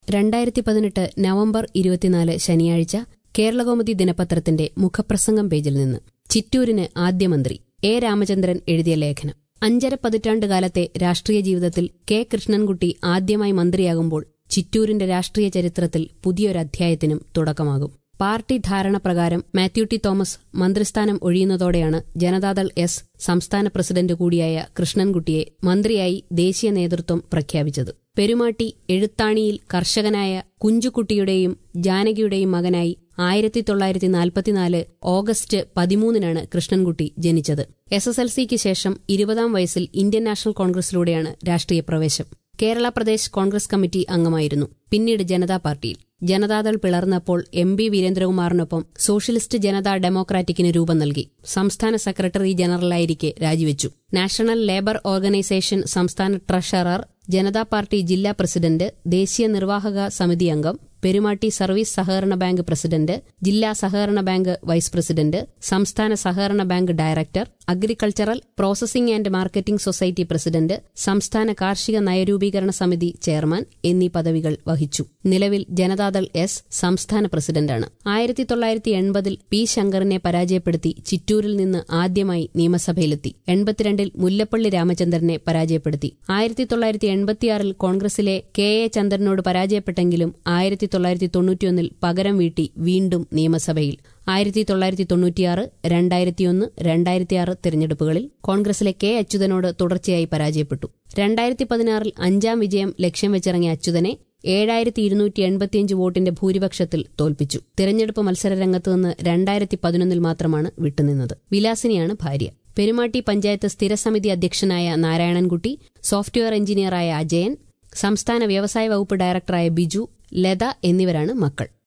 രണ്ടായിരത്തി പതിനെട്ട് നവംബർ ഇരുപത്തിനാല് ശനിയാഴ്ച കേരളകൗമുദി ദിനപത്രത്തിന്റെ മുഖപ്രസംഗം പേജിൽ നിന്ന് ചിറ്റൂരിന് ആദ്യമന്ത്രി എ രാമചന്ദ്രൻ എഴുതിയ ലേഖനം അഞ്ചര പതിറ്റാണ്ട് കാലത്തെ രാഷ്ട്രീയ ജീവിതത്തിൽ കെ കൃഷ്ണൻകുട്ടി ആദ്യമായി മന്ത്രിയാകുമ്പോൾ ചിറ്റൂരിന്റെ രാഷ്ട്രീയ ചരിത്രത്തിൽ പുതിയൊരധ്യായത്തിനും തുടക്കമാകും പാർട്ടി ധാരണ പ്രകാരം മാത്യു ടി തോമസ് മന്ത്രിസ്ഥാനം ഒഴിയുന്നതോടെയാണ് ജനതാദൾ എസ് സംസ്ഥാന പ്രസിഡന്റ് കൂടിയായ കൃഷ്ണൻകുട്ടിയെ മന്ത്രിയായി ദേശീയ നേതൃത്വം പ്രഖ്യാപിച്ചത് പെരുമാട്ടി എഴുത്താണിയിൽ കർഷകനായ കുഞ്ചുകുട്ടിയുടെയും ജാനകിയുടെയും മകനായി ആയിരത്തി തൊള്ളായിരത്തി നാൽപ്പത്തിനാല് ഓഗസ്റ്റ് പതിമൂന്നിനാണ് കൃഷ്ണൻകുട്ടി ജനിച്ചത് എസ് എസ് എൽ സിക്ക് ശേഷം ഇരുപതാം വയസ്സിൽ ഇന്ത്യൻ നാഷണൽ കോൺഗ്രസിലൂടെയാണ് രാഷ്ട്രീയ പ്രവേശം കേരള പ്രദേശ് കോൺഗ്രസ് കമ്മിറ്റി അംഗമായിരുന്നു പിന്നീട് ജനതാ പാർട്ടിയിൽ ജനതാദൾ പിളർന്നപ്പോൾ എം ബി വീരേന്ദ്രകുമാറിനൊപ്പം സോഷ്യലിസ്റ്റ് ജനതാ ഡെമോക്രാറ്റിക്കിന് രൂപം നൽകി സംസ്ഥാന സെക്രട്ടറി ജനറലായിരിക്കെ രാജിവെച്ചു നാഷണൽ ലേബർ ഓർഗനൈസേഷൻ സംസ്ഥാന ട്രഷറർ ജനതാ പാർട്ടി ജില്ലാ പ്രസിഡന്റ് ദേശീയ നിർവാഹക സമിതി അംഗം പെരുമാട്ടി സർവീസ് സഹകരണ ബാങ്ക് പ്രസിഡന്റ് ജില്ലാ സഹകരണ ബാങ്ക് വൈസ് പ്രസിഡന്റ് സംസ്ഥാന സഹകരണ bank director agricultural processing and marketing society president സംസ്ഥാന കാർഷിക നയരൂപീകരണ സമിതി ചെയർമാൻ എന്നീ പദവികൾ വഹിച്ചു നിലവിൽ ജനതാദൾ എസ് സംസ്ഥാന പ്രസിഡന്റാണ് ആയിരത്തി തൊള്ളായിരത്തി എൺപതിൽ പി ശങ്കറിനെ പരാജയപ്പെടുത്തി ചിറ്റൂരിൽ നിന്ന് ആദ്യമായി നിയമസഭയിലെത്തി എൺപത്തിരണ്ടിൽ മുല്ലപ്പള്ളി രാമചന്ദ്രനെ പരാജയപ്പെടുത്തി ആയിരത്തി തൊള്ളായിരത്തി എൺപത്തിയാറിൽ കോൺഗ്രസിലെ കെ എ ചന്ദ്രനോട് പരാജയപ്പെട്ടെങ്കിലും ആയിരത്തി തൊള്ളായിരത്തി തൊണ്ണൂറ്റിയൊന്നിൽ പകരം വീട്ടി വീണ്ടും നിയമസഭയിൽ ആയിരത്തി തൊള്ളായിരത്തി തൊണ്ണൂറ്റിയാറ് രണ്ടായിരത്തിയൊന്ന് രണ്ടായിരത്തിയാറ് തിരഞ്ഞെടുപ്പുകളിൽ കോൺഗ്രസിലെ കെ അച്യുതനോട് തുടർച്ചയായി പരാജയപ്പെട്ടു രണ്ടായിരത്തി പതിനാറിൽ അഞ്ചാം വിജയം ലക്ഷ്യം വെച്ചിറങ്ങിയ അച്യുതനെ ഏഴായിരത്തി ഇരുന്നൂറ്റി എൺപത്തിയഞ്ച് വോട്ടിന്റെ ഭൂരിപക്ഷത്തിൽ തോൽപ്പിച്ചു തിരഞ്ഞെടുപ്പ് മത്സരരംഗത്ത് നിന്ന് രണ്ടായിരത്തി പതിനൊന്നിൽ മാത്രമാണ് വിട്ടുനിന്നത് വിലാസിനിയാണ് ഭാര്യ പെരുമാട്ടി പഞ്ചായത്ത് സ്ഥിരസമിതി അധ്യക്ഷനായ നാരായണൻകുട്ടി സോഫ്റ്റ്വെയർ എഞ്ചിനീയറായ അജയൻ സംസ്ഥാന വ്യവസായ വകുപ്പ് ഡയറക്ടറായ ബിജു ലത എന്നിവരാണ് മക്കൾ